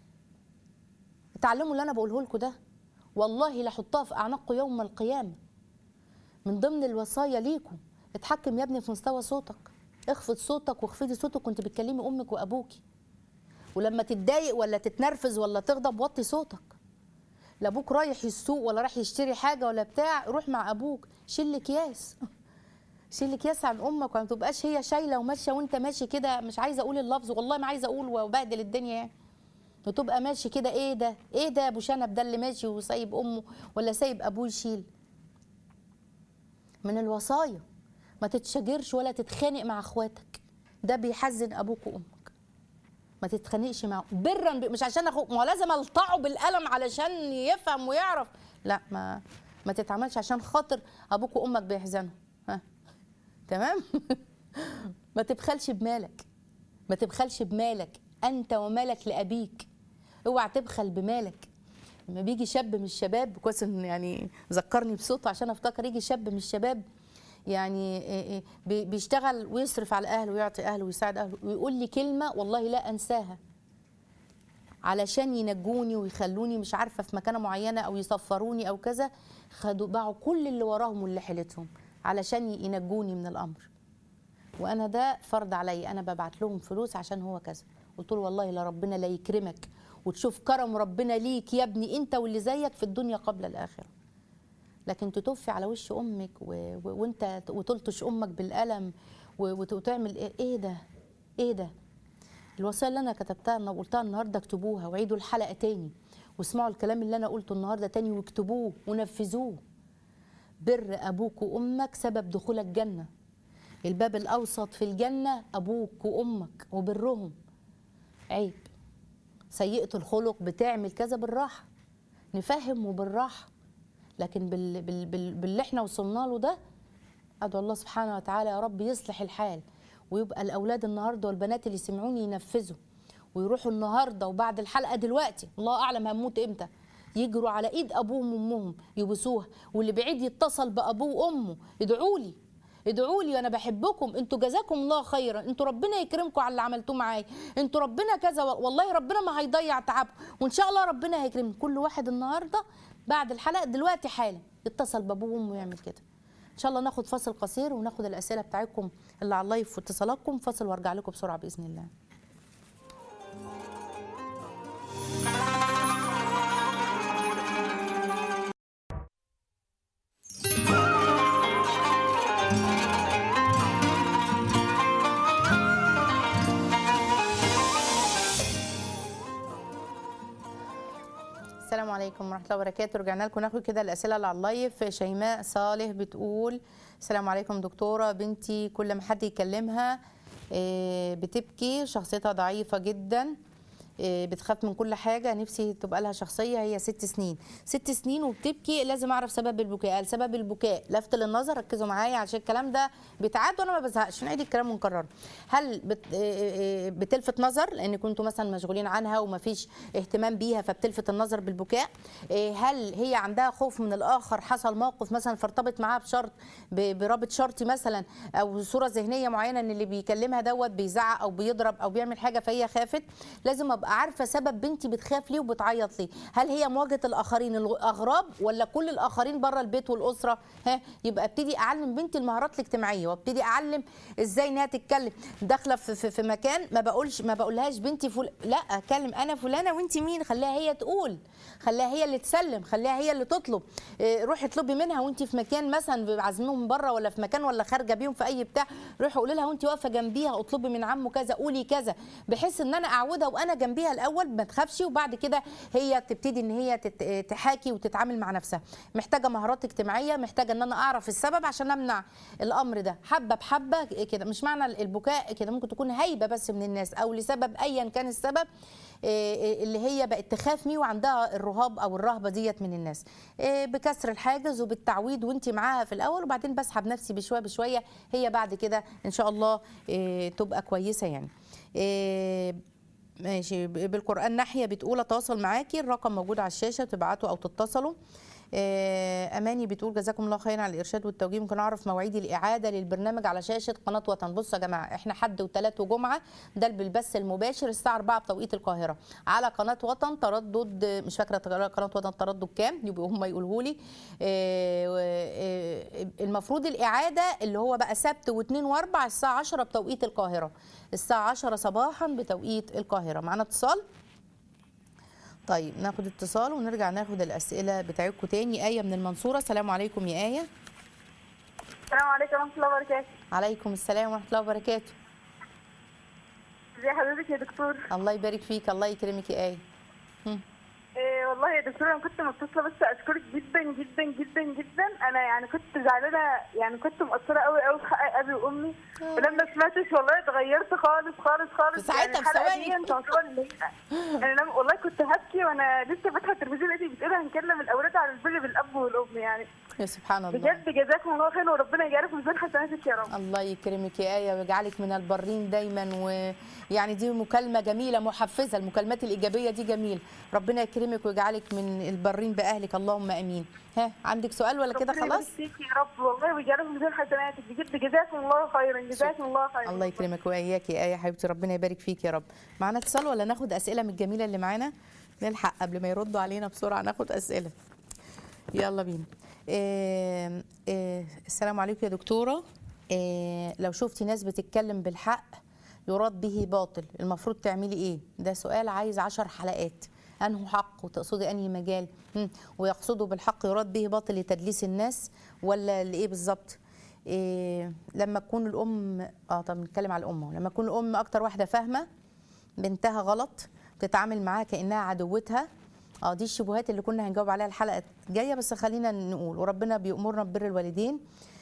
اتعلموا اللي انا بقوله لكم ده والله لحطها في اعناقكم يوم القيامه من ضمن الوصايا ليكم اتحكم يا ابني في مستوى صوتك اخفض صوتك واخفضي صوتك وانت بتكلمي امك وابوكي ولما تتضايق ولا تتنرفز ولا تغضب وطي صوتك لا ابوك رايح السوق ولا رايح يشتري حاجه ولا بتاع روح مع ابوك شيل اكياس شيل اكياس عن امك وما تبقاش هي شايله وماشيه وانت ماشي كده مش عايزه اقول اللفظ والله ما عايزه اقول وبهدل الدنيا يعني وتبقى ماشي كده ايه ده ايه ده يا ابو شنب ده اللي ماشي وسايب امه ولا سايب ابوه يشيل من الوصايا ما تتشجرش ولا تتخانق مع اخواتك ده بيحزن ابوك وامك ما تتخانقش معه برا ب... مش عشان اخوك ما هو لازم الطعه بالقلم علشان يفهم ويعرف لا ما ما تتعملش عشان خاطر ابوك وامك بيحزنوا ها تمام ما تبخلش بمالك ما تبخلش بمالك انت ومالك لابيك اوعى تبخل بمالك لما بيجي شاب من الشباب كويس ان يعني ذكرني بصوته عشان افتكر يجي شاب من الشباب يعني إيه إيه بي- بيشتغل ويصرف على اهله ويعطي اهله ويساعد اهله ويقول لي كلمه والله لا انساها علشان ينجوني ويخلوني مش عارفه في مكانه معينه او يسفروني او كذا خدوا باعوا كل اللي وراهم واللي حيلتهم علشان ينجوني من الامر وانا ده فرض عليا انا ببعت لهم فلوس عشان هو كذا قلت له والله لا ربنا لا يكرمك وتشوف كرم ربنا ليك يا ابني انت واللي زيك في الدنيا قبل الاخره لكن تتوفي على وش امك و... و... وانت وتلطش امك بالقلم و... وت- وتعمل ايه ايه ده ايه ده الوصايا اللي انا كتبتها انا قلتها النهارده اكتبوها وعيدوا الحلقه تاني واسمعوا الكلام اللي انا قلته النهارده تاني واكتبوه ونفذوه بر ابوك وامك سبب دخولك جنه الباب الاوسط في الجنه ابوك وامك وبرهم عيب سيئه الخلق بتعمل كذا بالراحه نفهم وبالراحه لكن بال بال بال باللي احنا وصلنا له ده ادعو الله سبحانه وتعالى يا رب يصلح الحال ويبقى الاولاد النهارده والبنات اللي سمعوني ينفذوا ويروحوا النهارده وبعد الحلقه دلوقتي الله اعلم هنموت امتى يجروا على ايد ابوهم وامهم يبوسوها واللي بعيد يتصل بابوه وامه يدعوا لي ادعوا لي انا بحبكم انتوا جزاكم الله خيرا انتوا ربنا يكرمكم على اللي عملتوه معايا انتوا ربنا كذا والله ربنا ما هيضيع تعبكم وان شاء الله ربنا هيكرمكم كل واحد النهارده بعد الحلقه دلوقتي حالا يتصل بابوه وامه ويعمل كده ان شاء الله ناخد فاصل قصير وناخد الاسئله بتاعتكم اللي على اللايف واتصالاتكم فاصل وارجع لكم بسرعه باذن الله السلام عليكم ورحمه الله وبركاته رجعنا لكم ناخد كده الاسئله اللي على اللايف شيماء صالح بتقول السلام عليكم دكتوره بنتي كل ما حد يكلمها آه، بتبكي شخصيتها ضعيفه جدا آه، بتخاف من كل حاجه نفسي تبقى لها شخصيه هي ست سنين ست سنين وبتبكي لازم اعرف سبب البكاء قال سبب البكاء لفت للنظر ركزوا معايا عشان الكلام ده بيتعاد وانا ما بزهقش نعيد الكلام ونكرره هل بت آه، آه، بتلفت نظر لان كنتوا مثلا مشغولين عنها ومفيش اهتمام بيها فبتلفت النظر بالبكاء آه، هل هي عندها خوف من الاخر حصل موقف مثلا فارتبط معاها بشرط ب- برابط شرطي مثلا او صوره ذهنيه معينه ان اللي بيكلمها دوت بيزعق او بيضرب او بيعمل حاجه فهي خافت لازم ابقى عارفه سبب بنتي بتخاف ليه وبتعيط ليه هل هي مواجهه الاخرين الاغراب ولا كل الاخرين بره البيت والاسره ها يبقى ابتدي اعلم بنتي المهارات الاجتماعيه وابتدي اعلم ازاي انها تتكلم داخله في, في, في مكان ما بقولش ما بقولهاش بنتي فل... لا اكلم انا فلانه وانت مين خليها هي تقول خليها هي اللي تسلم خليها هي اللي تطلب إيه، روحي اطلبي منها وانت في مكان مثلا عازميهم بره ولا في مكان ولا خارجه بيهم في اي بتاع روحي قولي لها وانت واقفه جنبيها اطلبي من عمه كذا قولي كذا بحيث ان انا اعودها وانا جنبيها الاول ما تخافش وبعد كده هي تبتدي ان هي تت- تحاكي وتتعامل مع نفسها محتاجه مهارات اجتماعيه محتاجه ان انا اعرف السبب عشان امنع الامر ده حبه بحبه كده مش معنى البكاء كده ممكن تكون هيبه بس من الناس او لسبب ايا كان السبب إيه، اللي هي بقت تخاف ميه وعندها الرهاب او الرهبه ديت من الناس إيه، بكسر الحاجز وبالتعويض وانت معاها في الاول وبعدين بسحب نفسي بشويه بشويه هي بعد كده ان شاء الله إيه، تبقى كويسه يعني إيه، ماشي بالقران ناحيه بتقول اتواصل معاكي الرقم موجود على الشاشه تبعتوا او تتصلوا آه، اماني بتقول جزاكم الله خيرا على الارشاد والتوجيه ممكن اعرف مواعيد الاعاده للبرنامج على شاشه قناه وطن بصوا يا جماعه احنا حد وثلاث وجمعه ده بالبث المباشر الساعه 4 بتوقيت القاهره على قناه وطن تردد مش فاكره قناه وطن تردد كام يبقوا هم يقولوا لي آه، آه، المفروض الاعاده اللي هو بقى سبت واثنين واربع الساعه 10 بتوقيت القاهره الساعه 10 صباحا بتوقيت القاهره معانا اتصال طيب ناخد اتصال ونرجع ناخد الاسئله بتاعتكم تاني ايه من المنصوره السلام عليكم يا ايه السلام عليكم ورحمة الله وبركاته عليكم السلام ورحمه الله وبركاته ازي حضرتك يا دكتور الله يبارك فيك الله يكرمك يا ايه هم. إيه والله يا دكتور انا كنت متصلة بس اشكرك جدا جدا جدا جدا انا يعني كنت زعلانة يعني كنت مقصرة قوي قوي في حق ابي وامي ولما سمعتش والله اتغيرت خالص خالص خالص في ساعتها يعني الحلقة بثواني. دي تعتبر اللي هي انا لما والله كنت هبكي وانا لسه فاتحة التلفزيون لقيتي بتقولي هنكلم الاولاد على البر بالاب والام يعني يا سبحان الله بجد جزاكم الله خير وربنا يجعلك في ميزان حسناتك يا رب الله يكرمك يا آية ويجعلك من البرين دايما ويعني دي مكالمة جميلة محفزة المكالمات الإيجابية دي جميل ربنا يكرمك ويجعلك من البرين بأهلك اللهم أمين ها عندك سؤال ولا كده ربنا يبارك خلاص فيك يا رب والله ويجعلك في ميزان حسناتك بجد جزاكم الله خيرا جزاكم الله خيرا الله يكرمك وإياك يا آية حبيبتي ربنا يبارك فيك يا رب معانا اتصال ولا ناخد أسئلة من الجميلة اللي معانا نلحق قبل ما يردوا علينا بسرعة ناخد أسئلة يلا بينا إيه إيه السلام عليكم يا دكتورة إيه لو شفتي ناس بتتكلم بالحق يراد به باطل المفروض تعملي ايه ده سؤال عايز عشر حلقات انه حق وتقصدي انهي مجال مم. ويقصدوا بالحق يراد به باطل لتدليس الناس ولا لايه بالظبط إيه لما تكون الام اه طب نتكلم على الام أهو. لما تكون الام اكتر واحده فاهمه بنتها غلط بتتعامل معاها كانها عدوتها اه دي الشبهات اللي كنا هنجاوب عليها الحلقه الجايه بس خلينا نقول وربنا بيأمرنا ببر الوالدين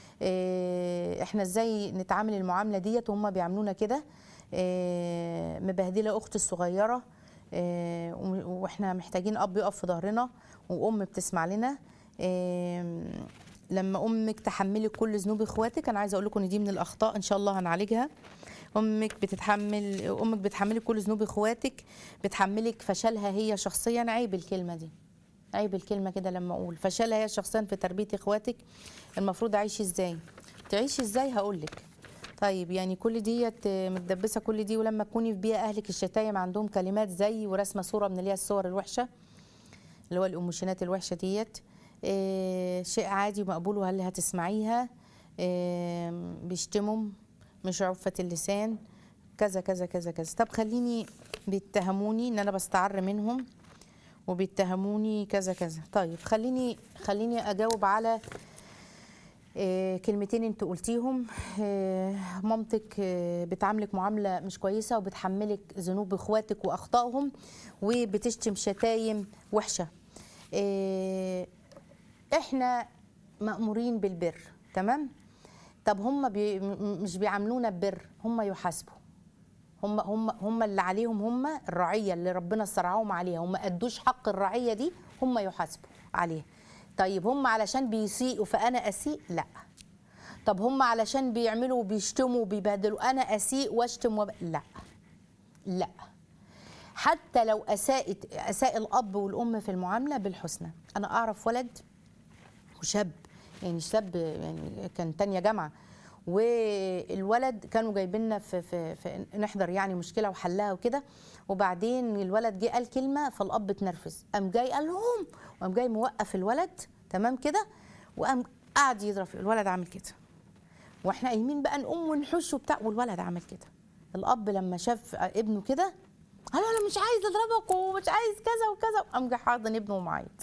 إيه، احنا ازاي نتعامل المعامله ديت وهم بيعاملونا كده إيه، مبهدله اختي الصغيره إيه، وم- واحنا محتاجين اب يقف في ظهرنا وام بتسمع لنا إيه، لما امك تحملك كل ذنوب اخواتك انا عايزه اقول لكم ان دي من الاخطاء ان شاء الله هنعالجها امك بتتحمل امك بتحملك كل ذنوب اخواتك بتحملك فشلها هي شخصيا عيب الكلمه دي عيب الكلمه كده لما اقول فشلها هي شخصيا في تربيه اخواتك المفروض اعيش ازاي تعيشي ازاي هقول لك طيب يعني كل ديت آه، متدبسه كل دي ولما تكوني في بيئه اهلك الشتايم عندهم كلمات زي ورسمه صوره من اللي هي الصور الوحشه اللي هو الاموشنات الوحشه ديت آه، شيء عادي ومقبول وهل هتسمعيها آه، بيشتموا مش عفة اللسان كذا كذا كذا كذا طب خليني بيتهموني ان انا بستعر منهم وبيتهموني كذا كذا طيب خليني خليني اجاوب على آه، كلمتين انت قلتيهم آه، مامتك آه، بتعاملك معامله مش كويسه وبتحملك ذنوب اخواتك واخطائهم وبتشتم شتايم وحشه آه، احنا مامورين بالبر تمام طب هم بي م- مش بيعاملونا ببر هم يحاسبوا هم هم هم اللي عليهم هم الرعيه اللي ربنا استرعاهم عليها هم ادوش حق الرعيه دي هم يحاسبوا عليها طيب هم علشان بيسيئوا فانا اسيء لا طب هم علشان بيعملوا وبيشتموا وبيبهدلوا انا اسيء واشتم وب... لا لا حتى لو اساءت اساء الاب والام في المعامله بالحسنى انا اعرف ولد وشاب يعني شاب يعني كان تانية جامعة والولد كانوا جايبين لنا في, في, في نحضر يعني مشكلة وحلها وكده وبعدين الولد جه قال كلمة فالأب اتنرفز قام جاي قال لهم وقام جاي موقف الولد تمام كده وقام قعد يضرب فيه. الولد عامل كده واحنا قايمين بقى نقوم ونحش وبتاع والولد عمل كده الأب لما شاف ابنه كده قال له انا مش عايز اضربك ومش عايز كذا وكذا وقام جه حاضن ابنه ومعيط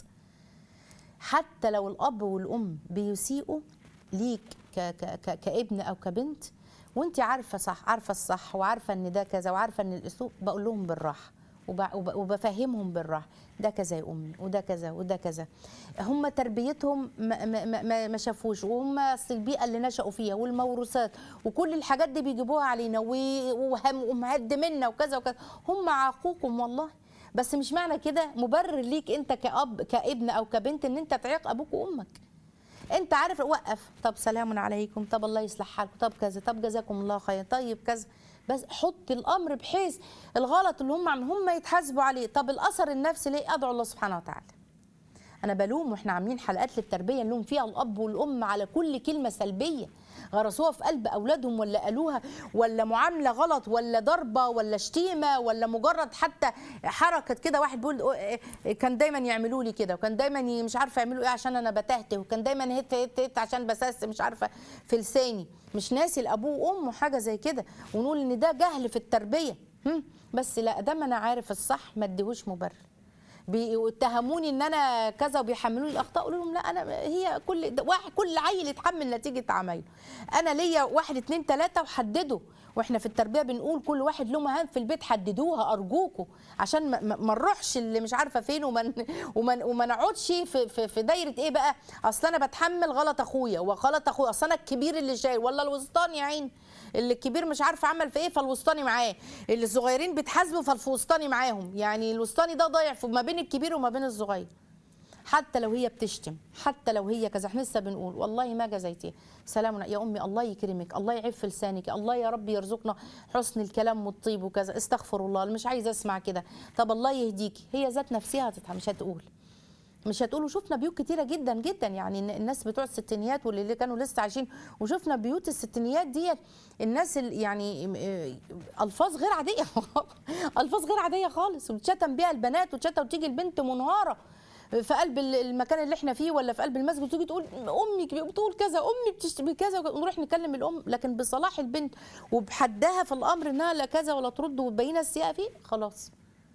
حتى لو الاب والام بيسيئوا ليك ك ك ك كابن او كبنت وانت عارفه صح عارفه الصح وعارفه ان ده كذا وعارفه ان الاسلوب بقول لهم بالراحه وب- وب- وبفهمهم بالراحه ده كذا يا امي وده كذا وده كذا هم تربيتهم ما, ما, ما- ما, ما شافوش وهم أصل البيئه اللي نشأوا فيها والموروثات وكل الحاجات دي بيجيبوها علينا و- وهم ومهد منا وكذا وكذا هم عاقوكم والله بس مش معنى كده مبرر ليك انت كاب كابن او كبنت ان انت تعيق ابوك وامك انت عارف وقف طب سلام عليكم طب الله يصلح حالكم طب كذا طب جزاكم الله خير طيب كذا بس حط الامر بحيث الغلط اللي هم عن هم يتحاسبوا عليه طب الاثر النفسي ليه ادعو الله سبحانه وتعالى انا بلوم واحنا عاملين حلقات للتربيه نلوم فيها الاب والام على كل كلمه سلبيه غرسوها في قلب اولادهم ولا قالوها ولا معامله غلط ولا ضربه ولا شتيمه ولا مجرد حتى حركه كده واحد بيقول أو- كان دايما يعملوا لي كده وكان دايما ي- مش عارفه يعملوا ايه عشان انا بتهته وكان دايما هت هت هت عشان بسس مش عارفه في لساني مش ناسي الابوه وامه حاجه زي كده ونقول ان ده جهل في التربيه هم؟ بس لا دام انا عارف الصح ما اديهوش مبرر بيتهموني ان انا كذا وبيحملوني الاخطاء اقول لهم لا انا هي كل ده واحد كل عيل يتحمل نتيجه عمايله انا ليا واحد اتنين تلاته وحددوا واحنا في التربيه بنقول كل واحد له مهام في البيت حددوها ارجوكوا عشان ما- ما ما نروحش اللي مش عارفه فين وما ن- وما ن- وما نقعدش في, في في دايره ايه بقى اصل انا بتحمل غلط اخويا وغلط اخويا اصل انا الكبير اللي شايل ولا الوسطاني يا عيني اللي الكبير مش عارف عمل في ايه فالوسطاني معاه اللي الصغيرين بيتحاسبوا فالوسطاني معاهم يعني الوسطاني ده ضايع في ما بين الكبير وما بين الصغير حتى لو هي بتشتم حتى لو هي كذا احنا لسه بنقول والله ما جزيتيه سلام يا امي الله يكرمك الله يعف لسانك الله يا رب يرزقنا حسن الكلام والطيب وكذا استغفر الله أنا مش عايزه اسمع كده طب الله يهديكي هي ذات نفسها هتتح- مش هتقول مش هتقولوا شفنا بيوت كتيره جدا جدا يعني الن- الناس بتوع الستينيات واللي كانوا لسه عايشين وشفنا بيوت الستينيات ديت الناس ال- يعني م- آه، الفاظ غير عاديه الفاظ غير عاديه خالص وتشتم بيها البنات وتشتم وتيجي البنت منهاره في قلب ال- المكان اللي احنا فيه ولا في قلب المسجد وتيجي تقول امي بتقول كذا امي بتشتم كذا ونروح نكلم الام لكن بصلاح البنت وبحدها في الامر انها لا كذا ولا ترد وتبين السيئه فيه خلاص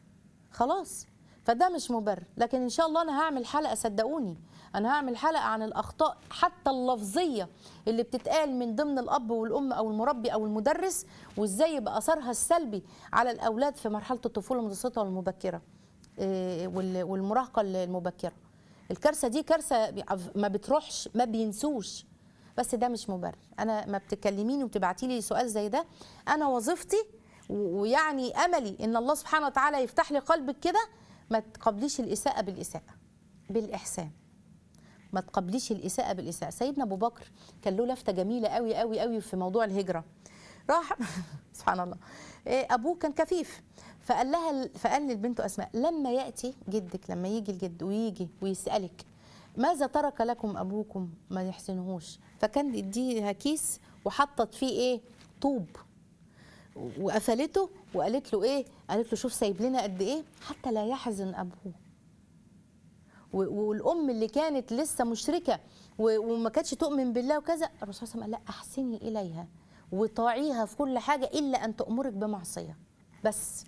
خلاص فده مش مبرر لكن ان شاء الله انا هعمل حلقه صدقوني انا هعمل حلقه عن الاخطاء حتى اللفظيه اللي بتتقال من ضمن الاب والام او المربي او المدرس وازاي يبقى اثرها السلبي على الاولاد في مرحله الطفوله المتوسطه والمبكره إيه، وال- والمراهقه المبكره الكارثه دي كارثه ما بتروحش ما بينسوش بس ده مش مبرر انا ما بتكلميني وبتبعتي لي سؤال زي ده انا وظيفتي و- ويعني املي ان الله سبحانه وتعالى يفتح لي قلبك كده ما تقبليش الاساءه بالاساءه بالاحسان ما تقبليش الاساءه بالاساءه سيدنا ابو بكر كان له لفته جميله قوي قوي قوي في موضوع الهجره راح سبحان الله إيه، ابوه كان كفيف فقال لها فقال للبنت اسماء لما ياتي جدك لما يجي الجد ويجي ويسالك ماذا ترك لكم ابوكم ما يحسنهوش فكان يديها كيس وحطت فيه ايه طوب وقفلته وقالت له ايه قالت له شوف سايب لنا قد ايه حتى لا يحزن ابوه و- والام اللي كانت لسه مشركه و- وما كانتش تؤمن بالله وكذا الرسول صلى الله عليه وسلم قال لا احسني اليها وطاعيها في كل حاجه الا ان تامرك بمعصيه بس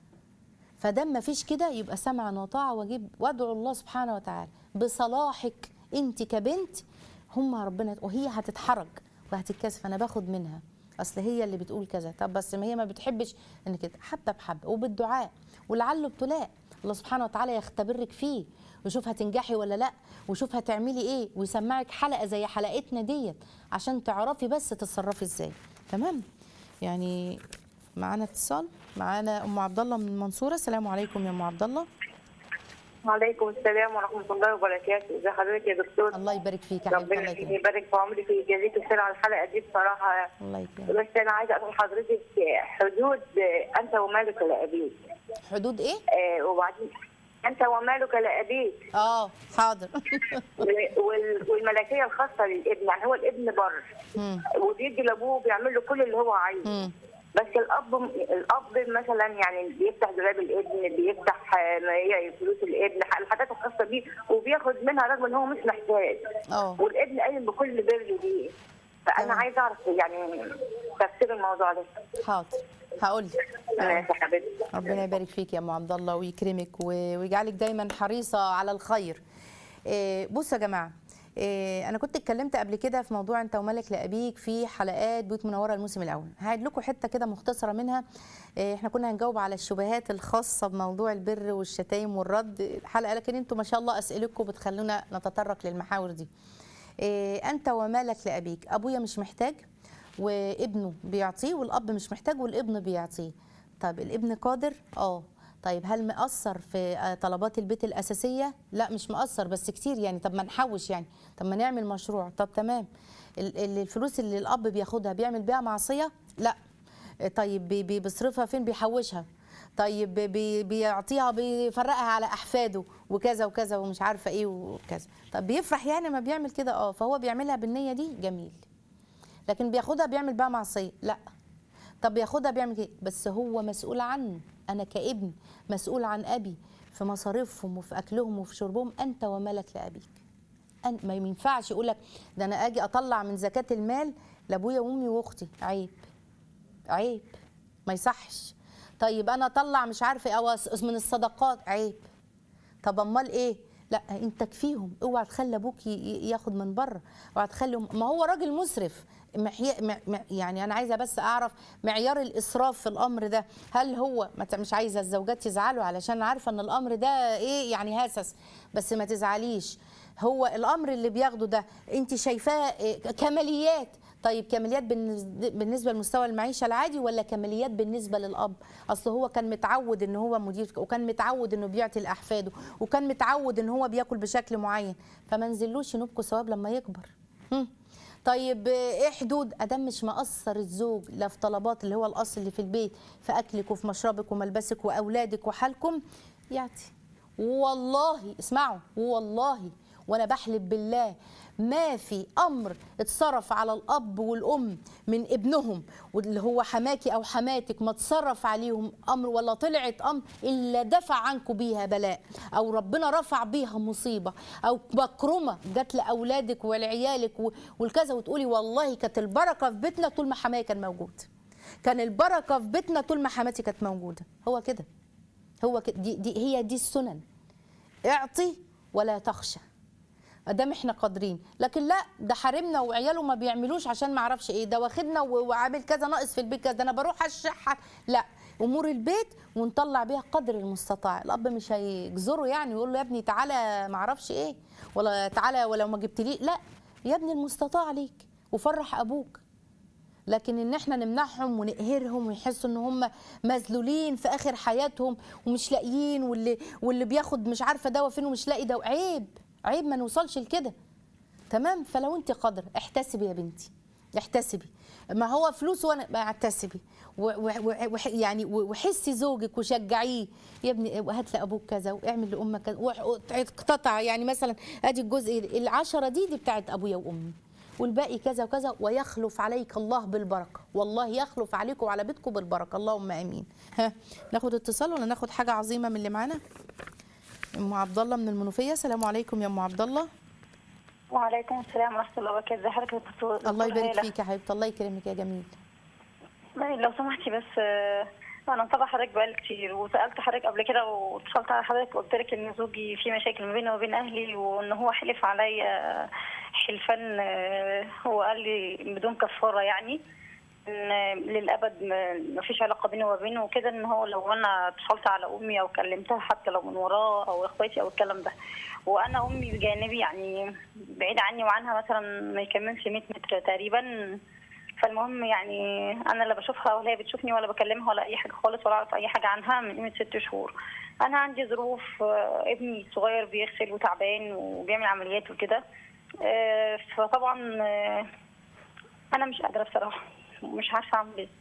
فدام ما فيش كده يبقى سمعا وطاعه واجيب وادعو الله سبحانه وتعالى بصلاحك انت كبنت هم ربنا وهي هتتحرج وهتتكسف انا باخد منها اصل هي اللي بتقول كذا طب بس ما هي ما بتحبش ان كده حبه بحبه وبالدعاء ولعله ابتلاء الله سبحانه وتعالى يختبرك فيه ويشوف هتنجحي ولا لا ويشوف هتعملي ايه ويسمعك حلقه زي حلقتنا ديت عشان تعرفي بس تتصرفي ازاي تمام يعني معانا اتصال معانا ام عبد الله من المنصوره السلام عليكم يا ام عبد الله وعليكم السلام ورحمة الله وبركاته، ازي حضرتك يا دكتور؟ الله يبارك فيك يا حبيبتي ربنا الله يكرمك يبارك في عمرك ويجازيك الخير على الحلقة دي بصراحة الله يكرمك بس أنا عايزة أسأل حضرتك حدود أنت ومالك لأبيك حدود ايه آه، وبعدين أنت ومالك لأبيك اه حاضر و- وال- والملكية الخاصة للابن يعني هو الابن بر مم. وبيدي لأبوه بيعمل له كل اللي هو عايزه مم. بس الاب الاب مثلا يعني بيفتح دولاب الابن بيفتح آه، ما هي فلوس الابن الحاجات الخاصه بيه وبياخد منها رغم ان هو مش محتاج اه والابن قايم بكل بر ليه فانا تمام. عايزه اعرف يعني تفسير الموضوع ده حاضر هقول لك ماشي يا حبيبتي ربنا يبارك فيك يا ام عبد الله ويكرمك و- ويجعلك دايما حريصه على الخير إيه، بصوا يا جماعه إيه، انا كنت اتكلمت قبل كده في موضوع انت وملك لابيك في حلقات بيوت منوره الموسم الاول هعيد لكم حته كده مختصره منها إيه، احنا كنا هنجاوب على الشبهات الخاصه بموضوع البر والشتايم والرد الحلقه لكن انتم ما شاء الله اسئلتكم بتخلونا نتطرق للمحاور دي إيه، انت ومالك لابيك ابويا مش محتاج وابنه بيعطيه والاب مش محتاج والابن بيعطيه طيب الابن قادر اه طيب هل مقصر في آه، طلبات البيت الاساسيه لا مش مقصر بس كتير يعني طب ما نحوش يعني طب ما نعمل مشروع طب تمام ال- ال- الفلوس اللي الاب بياخدها بيعمل بيها معصيه لا طيب بي- بي- بيصرفها فين بيحوشها طيب بي- بي- بيعطيها بيفرقها على احفاده وكذا وكذا ومش عارفه ايه وكذا طب بيفرح يعني ما بيعمل كده اه فهو بيعملها بالنيه دي جميل لكن بياخدها بيعمل بها معصيه لا طب بياخدها بيعمل كده بس هو مسؤول عنه انا كابن مسؤول عن ابي في مصاريفهم وفي اكلهم وفي شربهم انت وملك لابيك أن ما ينفعش يقول لك ده انا اجي اطلع من زكاه المال لابويا وامي واختي عيب عيب ما يصحش طيب انا اطلع مش عارفه إيه، او أس- من الصدقات عيب طب امال ايه لا انت تكفيهم اوعى تخلي ابوك ي- ي- ياخد من بره اوعى تخلي ما هو راجل مسرف محي... مع... مع- يعني انا عايزه بس اعرف معيار الاسراف في الامر ده هل هو ما ت- مش عايزه الزوجات يزعلوا علشان عارفه ان الامر ده ايه يعني هاسس بس ما تزعليش هو الامر اللي بياخده ده انت شايفاه إيه؟ كماليات طيب كماليات بالنسبة- بالنسبه لمستوى المعيشه العادي ولا كماليات بالنسبه للاب اصل هو كان متعود ان هو مدير وكان متعود انه بيعطي لاحفاده وكان متعود ان هو بياكل بشكل معين فما نزلوش ينبكوا ثواب لما يكبر هم. طيب ايه حدود ادام مش مقصر الزوج لا في طلبات اللي هو الاصل اللي في البيت في اكلك وفي مشربك وملبسك واولادك وحالكم يعطي والله اسمعوا والله وانا بحلف بالله ما في امر اتصرف على الاب والام من ابنهم واللي هو حماكي او حماتك ما اتصرف عليهم امر ولا طلعت امر الا دفع عنكم بيها بلاء او ربنا رفع بيها مصيبه او مكرمه جت لاولادك ولعيالك و- والكذا وتقولي والله كانت البركه في بيتنا طول ما حماية كان موجود كان البركه في بيتنا طول ما حماتي كانت موجوده هو كده هو كده دي, دي هي دي السنن اعطي ولا تخشى ادام احنا قادرين لكن لا ده حارمنا وعياله ما بيعملوش عشان ما اعرفش ايه ده واخدنا و- وعامل كذا ناقص في البيت كذا ده انا بروح اشحت لا امور البيت ونطلع بيها قدر المستطاع الاب مش هيجزره يعني ويقول له يا ابني تعالى ما اعرفش ايه ولا تعالى ولو ما جبتلي لا يا ابني المستطاع ليك وفرح ابوك لكن ان احنا نمنعهم ونقهرهم ويحسوا ان هم مذلولين في اخر حياتهم ومش لاقيين واللي واللي بياخد مش عارفه دواء فين ومش لاقي دواء عيب عيب ما نوصلش لكده تمام فلو انت قادره احتسبي يا بنتي احتسبي ما هو فلوس وانا ما احتسبي و- و- و- يعني و- وحسي زوجك وشجعيه يا ابني هات لابوك كذا واعمل لامك كذا واقتطع يعني مثلا ادي الجزء العشره دي دي بتاعت ابويا وامي والباقي كذا وكذا ويخلف عليك الله بالبركه والله يخلف عليكم وعلى بيتكم بالبركه اللهم امين ها ناخد اتصال ولا ناخد حاجه عظيمه من اللي معانا ام عبد الله من المنوفيه السلام عليكم يا ام عبد الله وعليكم السلام ورحمة الله وبركاته ازي حضرتك يا دكتور الله دكتور يبارك هالة؟ فيك يا حبيبتي الله يكرمك يا جميل لو سمحتي بس آه، انا متابعه حضرتك بقالي كتير وسالت حضرتك قبل كده واتصلت على حضرتك وقلت لك ان زوجي في مشاكل ما بينه وبين اهلي وان هو حلف عليا حلفان آه، هو قال لي بدون كفاره يعني ان للابد ما- ما فيش علاقه بيني وبينه وكده ان هو لو انا اتصلت على امي او كلمتها حتى لو من وراه او اخواتي او الكلام ده وانا امي بجانبي يعني بعيد عني وعنها مثلا ما يكملش 100 متر تقريبا فالمهم يعني انا لا بشوفها ولا هي بتشوفني ولا بكلمها ولا اي حاجه خالص ولا اعرف اي حاجه عنها من قيمه ست شهور انا عندي ظروف آه، ابني الصغير بيغسل وتعبان وبيعمل عمليات وكده آه، فطبعا آه، انا مش قادره بصراحه مش عارفه اعمل ايه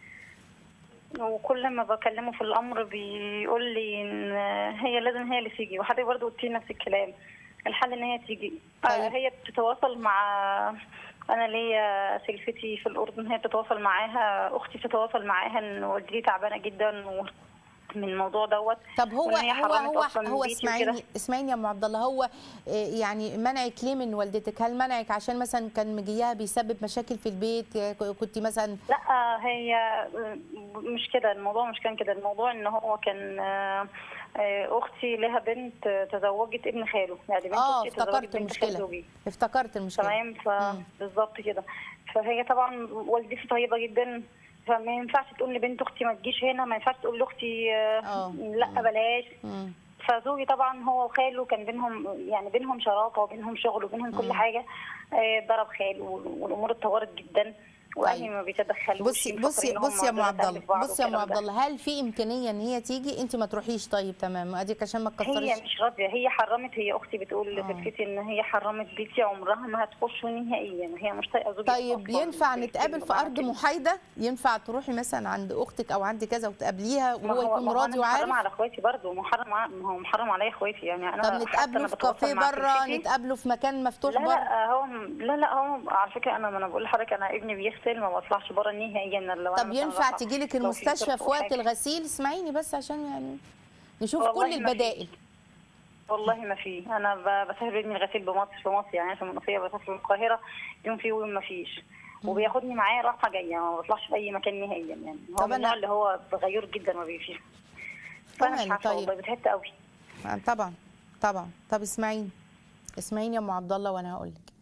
وكل ما بكلمه في الامر بيقول لي ان هي لازم هي اللي تيجي وحضرتك برضه قلت لي نفس الكلام الحل ان هي تيجي آه، طيب. هي بتتواصل مع انا ليا سلفتي في الاردن هي بتتواصل معاها اختي بتتواصل معاها ان والدتي تعبانه جدا و- من الموضوع دوت طب هو وإن هي هو حرمت هو أصلاً هو بيتي اسمعيني وكده. اسمعيني يا ام عبد الله هو آه، يعني منعك ليه من والدتك هل منعك عشان مثلا كان مجيها بيسبب مشاكل في البيت آه، كنت مثلا لا هي مش كده الموضوع مش كان كده الموضوع ان هو كان آه، آه، اختي لها بنت آه، تزوجت ابن خاله يعني بنت اه اختي تزوجت افتكرت بنت خال المشكله زوجي افتكرت المشكله تمام مم. فبالظبط كده فهي طبعا والدتي طيبه جدا فما ينفعش تقول لبنت اختي ما تجيش هنا ما ينفعش تقول لاختي آه، آه. لا بلاش مم. فزوجي طبعا هو وخاله كان بينهم يعني بينهم شراكه وبينهم شغل وبينهم كل حاجه آه، ضرب خاله والامور اتطورت جدا واهلي طيب. ما بيتدخلوش بصي مفكرين بصي إن هم بصي يا ام عبد دول الله في بعض بصي يا ام والكلام عبد ده. الله هل في امكانيه ان هي تيجي انت ما تروحيش طيب تمام اديك عشان ما تكسريش هي مش راضيه هي حرمت هي اختي بتقول آه. لسلفتي ان هي حرمت بيتي عمرها ما هتخشه نهائيا هي مش طايقه زوجي طيب أصلاً. ينفع بتقول نتقابل في معاها ارض كده. محايده ينفع تروحي مثلا عند اختك او عند كذا وتقابليها ما وهو هو- يكون ما هو راضي أنا محرمة وعارف على اخواتي برضه محرم ع- ما هو محرم عليا اخواتي يعني انا طب حتى نتقابلوا أنا في بتواصل كافيه مع بره سلفتي. نتقابلوا في مكان مفتوح لا بره لا هو لا لا هو على فكره انا ما انا بقول لحضرتك انا ابني بيغسل ما بطلعش بره نهائيا إلا لو أنا طب مثلاً ينفع رايحة- تجي لك لو في المستشفى ظرف في أو وقت حاجة. الغسيل اسمعيني بس عشان يعني نشوف والله كل ما في. البدائل والله ما في انا ب- بسافر ابني الغسيل بمصر في مصر يعني في المنوفيه بسافر من القاهره يوم في ويوم ما فيش وبياخدني معاه رايحه جايه ما بطلعش في اي مكان نهائيا يعني هو طب من أنا- النوع اللي هو غيور جدا ما بيفيش فانا تمام، مش عارفه طيب. والله بتهت قوي آه، طبعا طبعا طب اسمعيني اسمعيني يا ام عبد الله وانا هقول لك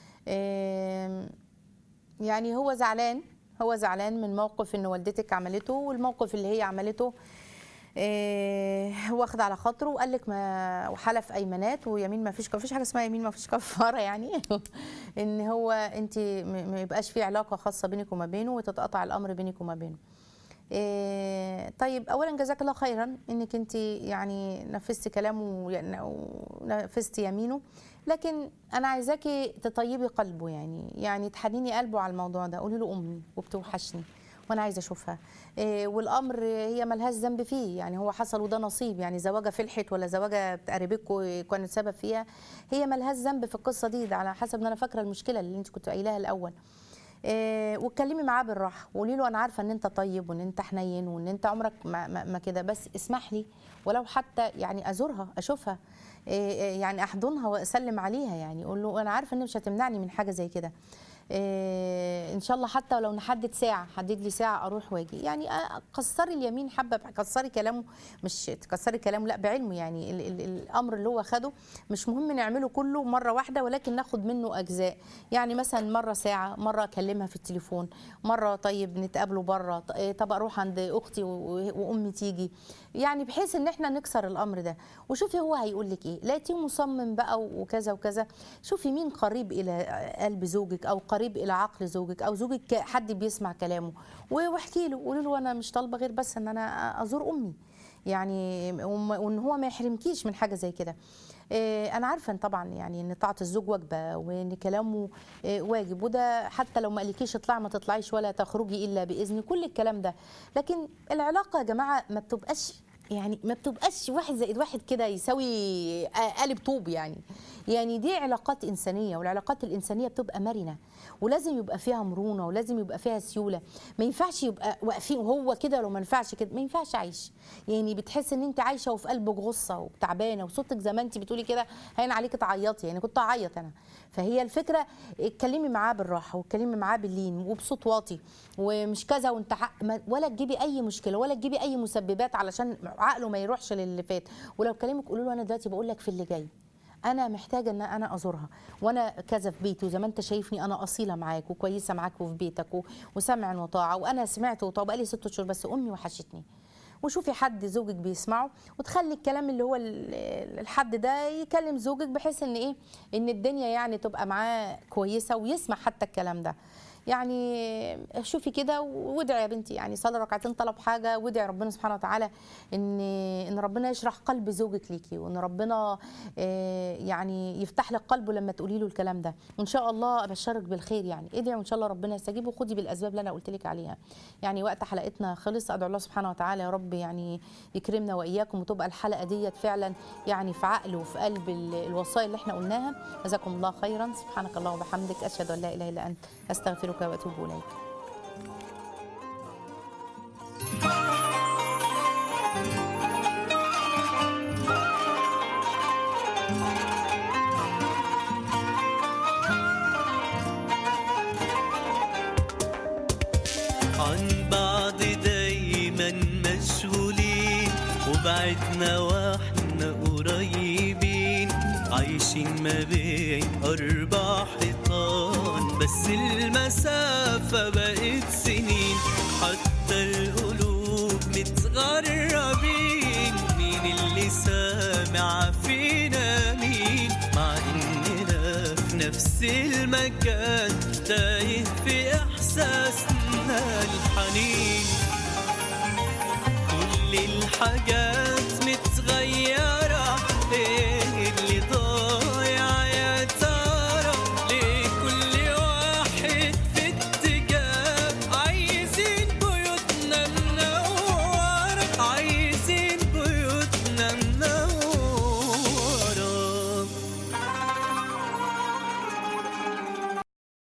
يعني هو زعلان هو زعلان من موقف ان والدتك عملته والموقف اللي هي عملته آه، واخد على خاطره وقال لك ما وحلف ايمانات ويمين ما فيش ما فيش حاجه اسمها يمين ما فيش كفاره يعني ان هو انت م- ما يبقاش في علاقه خاصه بينك وما بينه وتتقطع الامر بينك وما بينه إيه، طيب اولا جزاك الله خيرا انك انت يعني نفذتي كلامه ويعني- ونفذتي يمينه لكن انا عايزاكي تطيبي قلبه يعني يعني تحنيني قلبه على الموضوع ده قولي له امي وبتوحشني وانا عايزه اشوفها إيه، والامر هي ملهاش ذنب فيه يعني هو حصل وده نصيب يعني زواجه فلحت ولا زواجه قريبتكم كانت سبب فيها هي ملهاش ذنب في القصه دي ده على حسب ما انا فاكره المشكله اللي انت كنت قايلاها الاول إيه، واتكلمي معاه بالراحه وقولي له انا عارفه ان انت طيب وان انت حنين وان انت عمرك ما, ما, ما كده بس اسمح لي ولو حتى يعني ازورها اشوفها إيه، إيه، يعني احضنها واسلم عليها يعني اقول له انا عارفه ان مش هتمنعني من حاجه زي كده إيه، ان شاء الله حتى ولو نحدد ساعه حدد لي ساعه اروح واجي يعني أ- كسري اليمين حبه كسري كلامه مش تكسري كلامه لا بعلمه يعني ال ال الامر اللي هو خده مش مهم نعمله كله مره واحده ولكن ناخد منه اجزاء يعني مثلا مره ساعه مره اكلمها في التليفون مره طيب نتقابلوا بره ط- إيه، طب اروح عند اختي و- وامي تيجي يعني بحيث ان احنا نكسر الامر ده وشوفي هو هيقول لك ايه لقيتيه مصمم بقى وكذا وكذا شوفي مين قريب الى قلب زوجك او قريب الى عقل زوجك او زوجك حد بيسمع كلامه واحكي له قولي له انا مش طالبه غير بس ان انا ازور امي يعني وم- وان هو ما يحرمكيش من حاجه زي كده آه، انا عارفه إن طبعا يعني ان طاعه الزوج واجبه وان كلامه آه، واجب وده حتى لو ما قالكيش اطلعي ما تطلعيش ولا تخرجي الا باذني كل الكلام ده لكن العلاقه يا جماعه ما بتبقاش يعني ما بتبقاش واحد زائد واحد كده يساوي قالب طوب يعني يعني دي علاقات إنسانية والعلاقات الإنسانية بتبقى مرنة ولازم يبقى فيها مرونة ولازم يبقى فيها سيولة ما ينفعش يبقى واقفين وهو كده لو ما ينفعش كده ما ينفعش عيش يعني بتحس ان انت عايشه وفي قلبك غصه وتعبانه وصوتك زي ما انت بتقولي كده هين عليك تعيطي يعني كنت اعيط انا فهي الفكره اتكلمي معاه بالراحه واتكلمي معاه باللين وبصوت واطي ومش كذا وانت حق ما- ولا تجيبي اي مشكله ولا تجيبي اي مسببات علشان عقله ما يروحش للي فات ولو كلمك قولوا له انا دلوقتي بقول لك في اللي جاي انا محتاجه ان انا ازورها وانا كذا في بيتي وزي ما انت شايفني انا اصيله معاك وكويسه معاك وفي بيتك و- وسمع وطاعه وانا سمعت وطاعه بقالي ست شهور بس امي وحشتني وشوفي حد زوجك بيسمعه وتخلي الكلام اللي هو ال- الحد ده يكلم زوجك بحيث ان ايه ان الدنيا يعني تبقى معاه كويسه ويسمع حتى الكلام ده يعني شوفي كده وادعي يا بنتي يعني صلي ركعتين طلب حاجه وادعي ربنا سبحانه وتعالى ان ان ربنا يشرح قلب زوجك ليكي وان ربنا آه، يعني يفتح لك قلبه لما تقولي له الكلام ده وان شاء الله ابشرك بالخير يعني ادعي وان شاء الله ربنا يستجيب وخدي بالاسباب اللي انا قلت لك عليها يعني وقت حلقتنا خلص ادعو الله سبحانه وتعالى يا رب يعني يكرمنا واياكم وتبقى الحلقه ديت فعلا يعني في عقل وفي قلب ال- الوصايا اللي احنا قلناها جزاكم الله خيرا سبحانك اللهم وبحمدك اشهد ان لا اله الا انت استغفرك واتوب اليك عن بعض دايما مشغولين وبعدنا واحنا قريبين عايشين ما بين أربع حيطان بس المسافة بقت سنين حتى القلوب متغربين مين اللي سامع فينا مين مع إننا في نفس المكان تايه في إحساسنا الحنين كل الحاجات